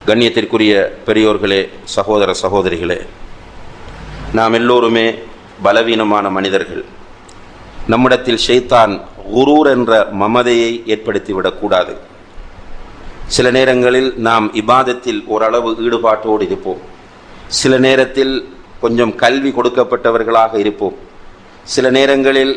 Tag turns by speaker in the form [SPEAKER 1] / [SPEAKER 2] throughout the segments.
[SPEAKER 1] கண்ணியத்திற்குரிய பெரியோர்களே சகோதர சகோதரிகளே நாம் எல்லோருமே பலவீனமான மனிதர்கள் நம்மிடத்தில் ஷைத்தான் குரூர் என்ற மமதையை ஏற்படுத்திவிடக்கூடாது சில நேரங்களில் நாம் இபாதத்தில் ஓரளவு ஈடுபாட்டோடு இருப்போம் சில நேரத்தில் கொஞ்சம் கல்வி கொடுக்கப்பட்டவர்களாக இருப்போம் சில நேரங்களில்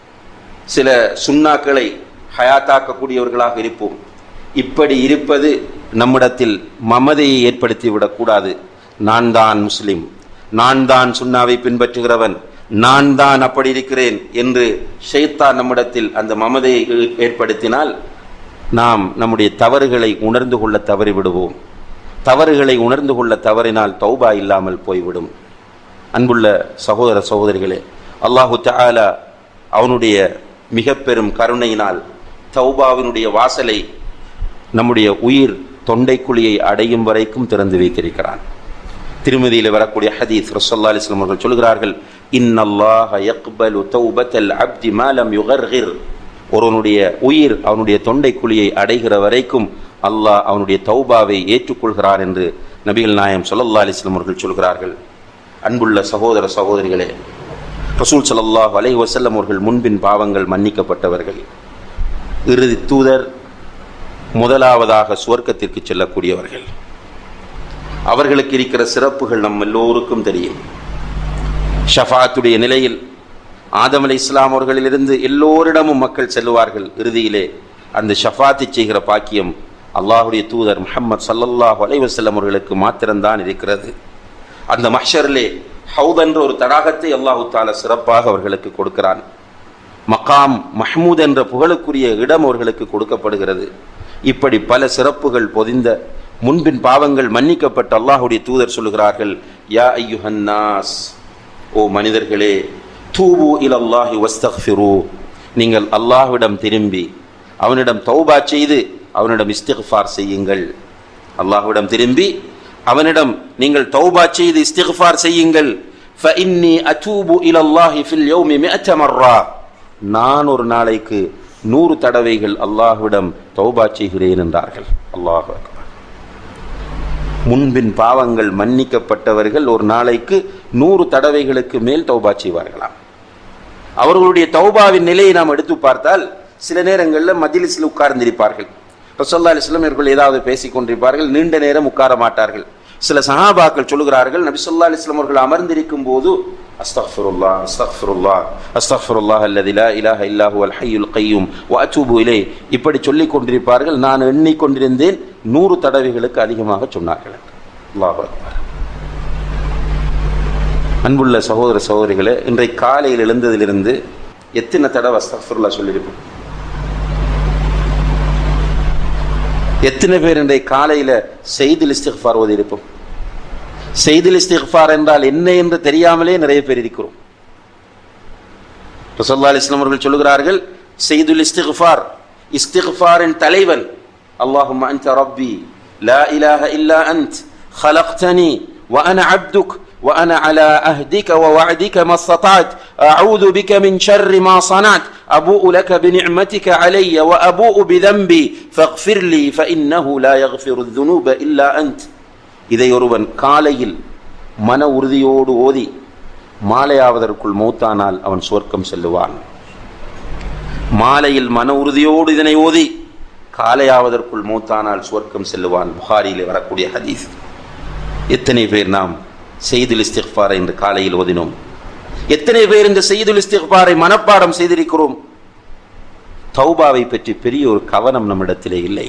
[SPEAKER 1] சில சுண்ணாக்களை ஹயாத்தாக்கக்கூடியவர்களாக இருப்போம் இப்படி இருப்பது நம்மிடத்தில் மமதையை ஏற்படுத்திவிடக்கூடாது நான் தான் முஸ்லிம் நான் தான் சுண்ணாவை பின்பற்றுகிறவன் நான் தான் அப்படி இருக்கிறேன் என்று ஷைத்தான் நம்மிடத்தில் அந்த மமதையை ஏற்படுத்தினால் நாம் நம்முடைய தவறுகளை உணர்ந்து கொள்ள தவறிவிடுவோம் தவறுகளை உணர்ந்து கொள்ள தவறினால் தௌபா இல்லாமல் போய்விடும் அன்புள்ள சகோதர சகோதரிகளே அல்லாஹு தஆலா அவனுடைய மிக பெரும் கருணையினால் தௌபாவினுடைய வாசலை நம்முடைய உயிர் தொண்டைக்குழியை அடையும் வரைக்கும் திறந்து வைத்திருக்கிறான் திருமதியில் வரக்கூடிய ஹதீஸ் ரசல்லா அலிஸ்லாம் அவர்கள் சொல்கிறார்கள் இன்னல்லாஹ யக்பலு தௌபத்தல் அப்தி மாலம் யுகர்கிர் ஒருவனுடைய உயிர் அவனுடைய தொண்டைக்குழியை அடைகிற வரைக்கும் அல்லாஹ் அவனுடைய தௌபாவை ஏற்றுக்கொள்கிறான் என்று நபிகள் நாயம் சொல்லல்லா அலிஸ்லாம் அவர்கள் சொல்கிறார்கள் அன்புள்ள சகோதர சகோதரிகளே ரசூல் சல்லாஹ் அலை வசல்லம் அவர்கள் முன்பின் பாவங்கள் மன்னிக்கப்பட்டவர்கள் இறுதி தூதர் முதலாவதாக சுவர்க்கத்திற்கு செல்லக்கூடியவர்கள் அவர்களுக்கு இருக்கிற சிறப்புகள் நம் எல்லோருக்கும் தெரியும் ஷஃபாத்துடைய நிலையில் ஆதம் அலை இஸ்லாம் அவர்களிலிருந்து எல்லோரிடமும் மக்கள் செல்லுவார்கள் இறுதியிலே அந்த ஷஃபாத்தை செய்கிற பாக்கியம் அல்லாஹுடைய தூதர் முஹம்மது சல்லல்லாஹு அலைவசல்லம் அவர்களுக்கு மாத்திரம்தான் இருக்கிறது அந்த மஹ்ஷரிலே ஹவுத் என்ற ஒரு தடாகத்தை அல்லாஹு தால சிறப்பாக அவர்களுக்கு கொடுக்கிறான் மகாம் மஹ்மூத் என்ற புகழுக்குரிய இடம் அவர்களுக்கு கொடுக்கப்படுகிறது இப்படி பல சிறப்புகள் பொதிந்த முன்பின் பாவங்கள் மன்னிக்கப்பட்ட அல்லாஹுடைய தூதர் சொல்லுகிறார்கள் யா ஐயுஹன்னாஸ் ஓ மனிதர்களே தூபு இலல்லாஹி வஸ்தக்ஃபிரு நீங்கள் அல்லாஹ்விடம் திரும்பி அவனிடம் தௌபா செய்து அவனிடம் இஸ்திஃபார் செய்யுங்கள் அல்லாஹ்விடம் திரும்பி அவனிடம் நீங்கள் தௌபா செய்து இஸ்திஃபார் செய்யுங்கள் فإني أتوب إلى الله في اليوم مئة مرة நான் ஒரு நாளைக்கு நூறு தடவைகள் அல்லாஹ்விடம் தௌபா செய்கிறேன் என்றார்கள் அல்லாஹ் முன்பின் பாவங்கள் மன்னிக்கப்பட்டவர்கள் ஒரு நாளைக்கு நூறு தடவைகளுக்கு மேல் தௌபா செய்வார்களாம் அவர்களுடைய தௌபாவின் நிலையை நாம் எடுத்து பார்த்தால் சில நேரங்களில் மஜிலிஸில் உட்கார்ந்திருப்பார்கள் ரசல்லா அலிஸ்லாம் இவர்கள் ஏதாவது பேசிக் கொண்டிருப்பார்கள் நீண்ட நேரம் உட்கார மாட்டார்கள் சில சஹாபாக்கள் சொல்லுகிறார்கள் நபி சொல்லா அலிஸ்லாம் அவர்கள் அமர்ந்திருக்கும் போது அஸ்தக்ஃபிருல்லா அஸ்தக்ஃபிருல்லா அஸ்தக்ஃபிருல்லா அல்லதி லா இலாஹ இல்லாஹு அல் ஹய்யுல் கையும் வஅத்தூபு இலை இப்படி சொல்லிக் கொண்டிருப்பார்கள் நான் எண்ணிக்கொண்டிருந்தேன் நூறு தடவைகளுக்கு அதிகமாக சொன்னார்கள் அல்லாஹ் அக்பர் அன்புள்ள சகோதர சகோதரிகளே இன்றைக்கு காலையில் எழுந்ததிலிருந்து எத்தனை தடவை அஸ்தக்ஃபிருல்லா சொல்லியிருப்போம் எத்தனை பேர் இன்றைய காலையில் செய்தில் இஸ்திஃபார் ஓதி இருப்போம் செய்தில் இஸ்திஃபார் என்றால் என்ன என்று தெரியாமலே நிறைய பேர் இருக்கிறோம் ரசல்லா அலிஸ்லாம் அவர்கள் சொல்லுகிறார்கள் செய்துல் இஸ்திஃபார் இஸ்திஃபாரின் தலைவன் அல்லாஹும் அன்த ரப்பி லா இலாஹ இல்லா அன்த் خلقتني وأنا عبدك وأنا على أهدك ووعدك ما استطعت أعوذ بك من شر ما صنعت أبوء لك بنعمتك علي وأبوء بذنبي فاغفر لي فإنه لا يغفر الذنوب إلا أنت இதை ஒருவன் காலையில் மன உறுதியோடு ஓதி மாலையாவதற்குள் மௌத்தானால் அவன் சுவர்க்கம் செல்லுவான் மாலையில் மன உறுதியோடு இதனை ஓதி காலையாவதற்குள் மௌத்தானால் சுவர்க்கம் செல்லுவான் புகாரியிலே வரக்கூடிய ஹதீஸ் எத்தனை பேர் நாம் செய்துல் இஸ்திஃபாரை இன்று காலையில் ஓதினோம் எத்தனை பேர் இந்த செய்துல் இஸ்திஃபாரை மனப்பாடம் செய்திருக்கிறோம் தௌபாவை பற்றி பெரிய ஒரு கவனம் நம்மிடத்திலே இல்லை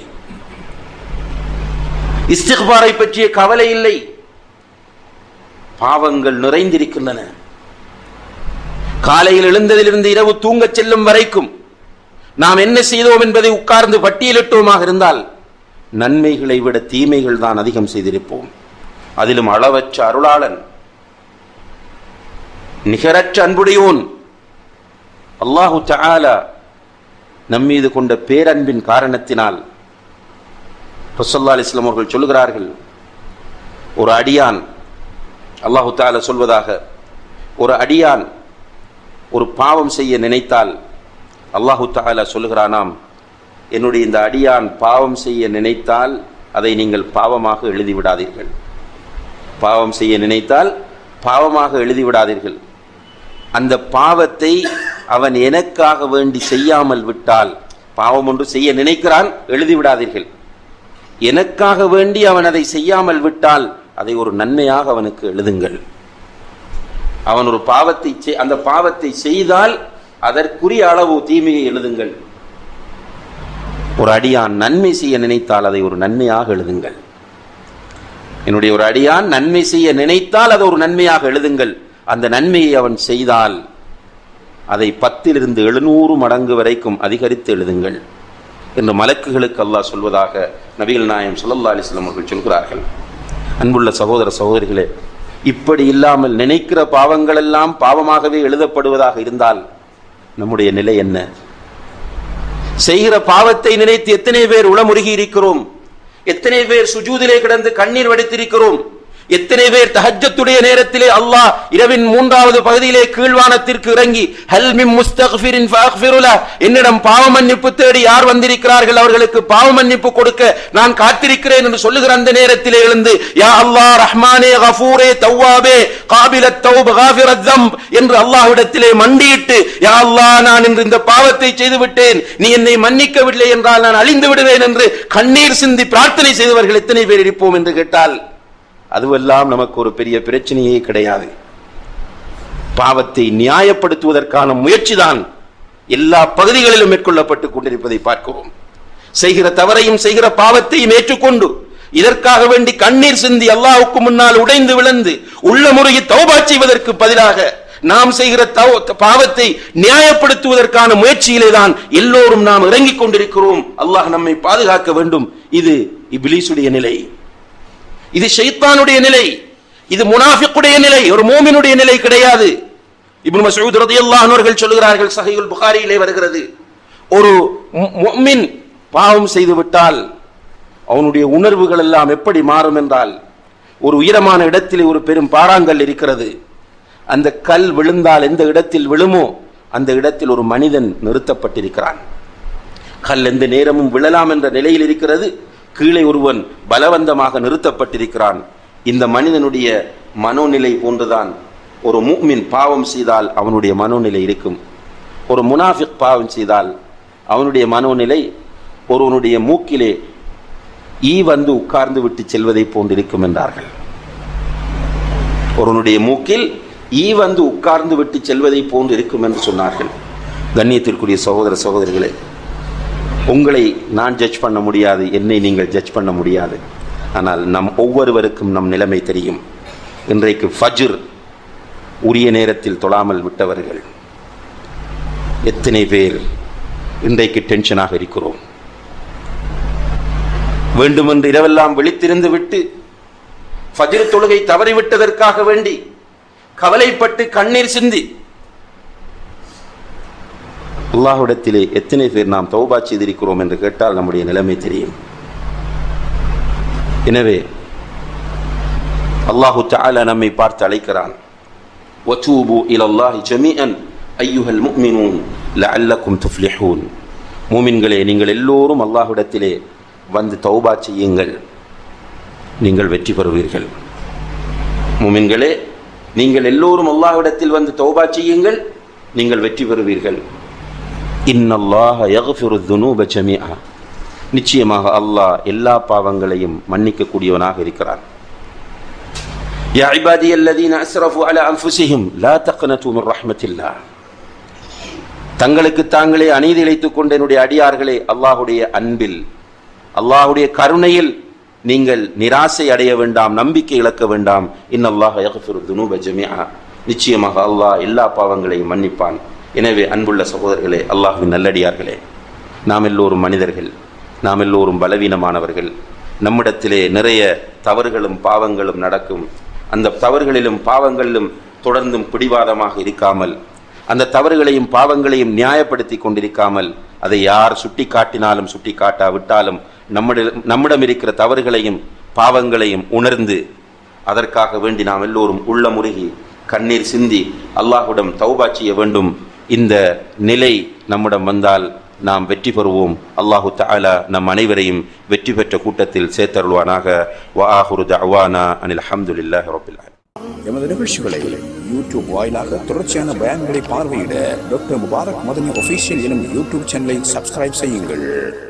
[SPEAKER 1] இஸ்திஃபாரை பற்றிய கவலை இல்லை பாவங்கள் நிறைந்திருக்கின்றன காலையில் எழுந்ததிலிருந்து இரவு தூங்கச் செல்லும் வரைக்கும் நாம் என்ன செய்தோம் என்பதை உட்கார்ந்து பட்டியலிட்டோமாக இருந்தால் நன்மைகளை விட தீமைகள் தான் அதிகம் செய்திருப்போம் அதிலும் அளவற்ற அருளாளன் நிகரற்ற அன்புடையோன் அல்லாஹு தஆலா நம்மீது கொண்ட பேரன்பின் காரணத்தினால் ரசல்லா அலிஸ்லாம் அவர்கள் சொல்லுகிறார்கள் ஒரு அடியான் அல்லாஹு தாலா சொல்வதாக ஒரு அடியான் ஒரு பாவம் செய்ய நினைத்தால் அல்லாஹு தாலா சொல்லுகிறானாம் என்னுடைய இந்த அடியான் பாவம் செய்ய நினைத்தால் அதை நீங்கள் பாவமாக எழுதிவிடாதீர்கள் பாவம் செய்ய நினைத்தால் பாவமாக எழுதிவிடாதீர்கள் அந்த பாவத்தை அவன் எனக்காக வேண்டி செய்யாமல் விட்டால் பாவம் ஒன்று செய்ய நினைக்கிறான் எழுதிவிடாதீர்கள் எனக்காக வேண்டி அவன் அதை செய்யாமல் விட்டால் அதை ஒரு நன்மையாக அவனுக்கு எழுதுங்கள் அவன் ஒரு பாவத்தை செய்- அந்த பாவத்தை செய்தால் அதற்குரிய அளவு தீமையை எழுதுங்கள் ஒரு அடியான் நன்மை செய்ய நினைத்தால் அதை ஒரு நன்மையாக எழுதுங்கள் என்னுடைய ஒரு அடியான் நன்மை செய்ய நினைத்தால் அதை ஒரு நன்மையாக எழுதுங்கள் அந்த நன்மையை அவன் செய்தால் அதை பத்திலிருந்து எழுநூறு மடங்கு வரைக்கும் அதிகரித்து எழுதுங்கள் என்று மலக்குகளுக்கு அல்லாஹ் சொல்வதாக நபிகள் நாயம் ஸல்லல்லாஹு அலைஹி வஸல்லம் அவர்கள் சொல்கிறார்கள் அன்புள்ள சகோதர சகோதரிகளே இப்படி இல்லாமல் நினைக்கிற பாவங்கள் எல்லாம் பாவமாகவே எழுதப்படுவதாக இருந்தால் நம்முடைய நிலை என்ன செய்கிற பாவத்தை நினைத்து எத்தனை பேர் உளமுருகி இருக்கிறோம் எத்தனை பேர் சுஜூதிலே கிடந்து கண்ணீர் வடித்திருக்கிறோம் எத்தனை பேர் தஹஜ்ஜத்துடைய நேரத்திலே அல்லாஹ் இரவின் மூன்றாவது பகுதியிலே கீழ்வானத்திற்கு இறங்கி ஹல் மின் முஸ்தக்ஃபிரின் ஃபஅக்ஃபிருலா என்னிடம் பாவ மன்னிப்பு தேடி யார் வந்திருக்கிறார்கள் அவர்களுக்கு பாவ மன்னிப்பு கொடுக்க நான் காத்திருக்கிறேன் என்று சொல்லுகிற அந்த நேரத்திலே எழுந்து யா அல்லாஹ் ரஹ்மானே கஃபூரே தவ்வாபே காபிலத் தௌப் காஃபிரத் தம்ப் என்று அல்லாஹ்விடத்திலே மண்டியிட்டு யா அல்லாஹ் நான் இன்று இந்த பாவத்தை செய்து விட்டேன் நீ என்னை மன்னிக்கவில்லை என்றால் நான் அழிந்து விடுவேன் என்று கண்ணீர் சிந்தி பிரார்த்தனை செய்தவர்கள் எத்தனை பேர் இருப்போம் என்று கேட்டால் அதுவெல்லாம் நமக்கு ஒரு பெரிய பிரச்சனையே கிடையாது பாவத்தை நியாயப்படுத்துவதற்கான முயற்சிதான் எல்லா பகுதிகளிலும் மேற்கொள்ளப்பட்டுக் கொண்டிருப்பதை பார்க்கிறோம் செய்கிற தவறையும் செய்கிற பாவத்தையும் ஏற்றுக்கொண்டு இதற்காக வேண்டி கண்ணீர் சிந்தி அல்லாஹ்வுக்கு முன்னால் உடைந்து விழுந்து உள்ள முறையை தௌபா செய்வதற்கு பதிலாக நாம் செய்கிற தவ- பாவத்தை நியாயப்படுத்துவதற்கான முயற்சியிலே தான் எல்லோரும் நாம் இறங்கிக் கொண்டிருக்கிறோம் அல்லாஹ் நம்மை பாதுகாக்க வேண்டும் இது இப்லீசுடைய நிலை இது ஷைத்தானுடைய நிலை இது முனாஃபிக்குடைய நிலை ஒரு மூமினுடைய நிலை கிடையாது இப்னு மஸ்ஊத் ரலியல்லாஹு அன்ஹு அவர்கள் சொல்கிறார்கள் சஹீஹுல் புகாரியிலே வருகிறது ஒரு மு- முஃமின் பாவம் செய்து விட்டால் அவனுடைய உணர்வுகள் எல்லாம் எப்படி மாறும் என்றால் ஒரு உயரமான இடத்திலே ஒரு பெரும் பாறாங்கல் இருக்கிறது அந்த கல் விழுந்தால் எந்த இடத்தில் விழுமோ அந்த இடத்தில் ஒரு மனிதன் நிறுத்தப்பட்டிருக்கிறான் கல் எந்த நேரமும் விழலாம் என்ற நிலையில் இருக்கிறது கீழே ஒருவன் பலவந்தமாக நிறுத்தப்பட்டிருக்கிறான் இந்த மனிதனுடைய மனோநிலை போன்றுதான் ஒரு மூமின் பாவம் செய்தால் அவனுடைய மனோநிலை இருக்கும் ஒரு முனாஃபிக் பாவம் செய்தால் அவனுடைய மனோநிலை ஒருவனுடைய மூக்கிலே ஈ வந்து உட்கார்ந்து விட்டு செல்வதை போன்றிருக்கும் என்றார்கள் ஒருவனுடைய மூக்கில் ஈ வந்து உட்கார்ந்து விட்டு செல்வதை போன்று இருக்கும் என்று சொன்னார்கள் கண்ணியத்திற்குரிய சகோதர சகோதரிகளே உங்களை நான் ஜட்ஜ் பண்ண முடியாது என்னை நீங்கள் ஜட்ஜ் பண்ண முடியாது ஆனால் நம் ஒவ்வொருவருக்கும் நம் நிலைமை தெரியும் இன்றைக்கு ஃபஜ்ர் உரிய நேரத்தில் தொழாமல் விட்டவர்கள் எத்தனை பேர் இன்றைக்கு டென்ஷனாக இருக்கிறோம் வேண்டுமென்று இரவெல்லாம் விழித்திருந்து விட்டு ஃபஜ்ர் தொழுகை தவறிவிட்டதற்காக வேண்டி கவலைப்பட்டு கண்ணீர் சிந்தி அல்லாஹ்விடத்திலே எத்தனை பேர் நாம் தௌபா செய்திருக்கிறோம் என்று கேட்டால் நம்முடைய நிலைமை தெரியும் எனவே அல்லாஹு தஆலா நம்மை பார்த்து அழைக்கிறான் وَتُوبُوا إِلَى اللَّهِ جَمِيعًا أَيُّهَا الْمُؤْمِنُونَ لَعَلَّكُمْ تُفْلِحُونَ மூமின்களே நீங்கள் எல்லோரும் அல்லாஹ்விடத்திலே வந்து தௌபா செய்யுங்கள் நீங்கள் வெற்றி பெறுவீர்கள் மூமின்களே நீங்கள் எல்லோரும் அல்லாஹ்விடத்தில் வந்து தௌபா செய்யுங்கள் நீங்கள் வெற்றி பெறுவீர்கள் இன்னல்லாஹ யக்ஃபிரு துனூப ஜமீஆ நிச்சயமாக அல்லாஹ் எல்லா பாவங்களையும் மன்னிக்க கூடியவனாக இருக்கிறான் யா இபாதி அல்லதீன அஸ்ரஃபு அலா அன்ஃபுஸிஹிம் லா தக்னது மின் ரஹ்மத்தில்லாஹ் தங்களுக்கு தாங்களே அநீதி இழைத்துக் கொண்ட என்னுடைய அடியார்களே அல்லாஹ்வுடைய அன்பில் அல்லாஹ்வுடைய கருணையில் நீங்கள் நிராசை அடைய வேண்டாம் நம்பிக்கை இழக்க வேண்டாம் இன்னல்லாஹ யக்ஃபிரு துனூப ஜமீஆ நிச்சயமாக அல்லாஹ் எல்லா பாவங்களையும் மன்னிப்பான் எனவே அன்புள்ள சகோதரர்களே அல்லாஹ்வின் நல்லடியார்களே நாம் எல்லோரும் மனிதர்கள் நாம் எல்லோரும் பலவீனமானவர்கள் நம்மிடத்திலே நிறைய தவறுகளும் பாவங்களும் நடக்கும் அந்த தவறுகளிலும் பாவங்களிலும் தொடர்ந்தும் பிடிவாதமாக இருக்காமல் அந்த தவறுகளையும் பாவங்களையும் நியாயப்படுத்தி கொண்டிருக்காமல் அதை யார் சுட்டி காட்டினாலும் சுட்டி காட்டாவிட்டாலும் நம்மிடம் நம்மிடம் இருக்கிற தவறுகளையும் பாவங்களையும் உணர்ந்து அதற்காக வேண்டி நாம் எல்லோரும் உள்ளமுருகி கண்ணீர் சிந்தி அல்லாஹ்விடம் தௌபா செய்ய வேண்டும் இந்த நிலை நம்மிடம் வந்தால் நாம் வெற்றி பெறுவோம் அல்லாஹு தஆலா நம் அனைவரையும் வெற்றி பெற்ற கூட்டத்தில் சேர்த்தருள்வானாக வ ஆஹுரு தஅவானா அனில் அல்ஹம்துலில்லாஹி ரப்பில் ஆலமீன்
[SPEAKER 2] எமது நிகழ்ச்சிகளை யூடியூப் வாயிலாக தொடர்ச்சியான பயான்களை பார்வையிட டாக்டர் முபாரக் மதனி ஒஃபீஷியல் எனும் யூடியூப் சேனலை சப்ஸ்கிரைப் செய்யுங்கள்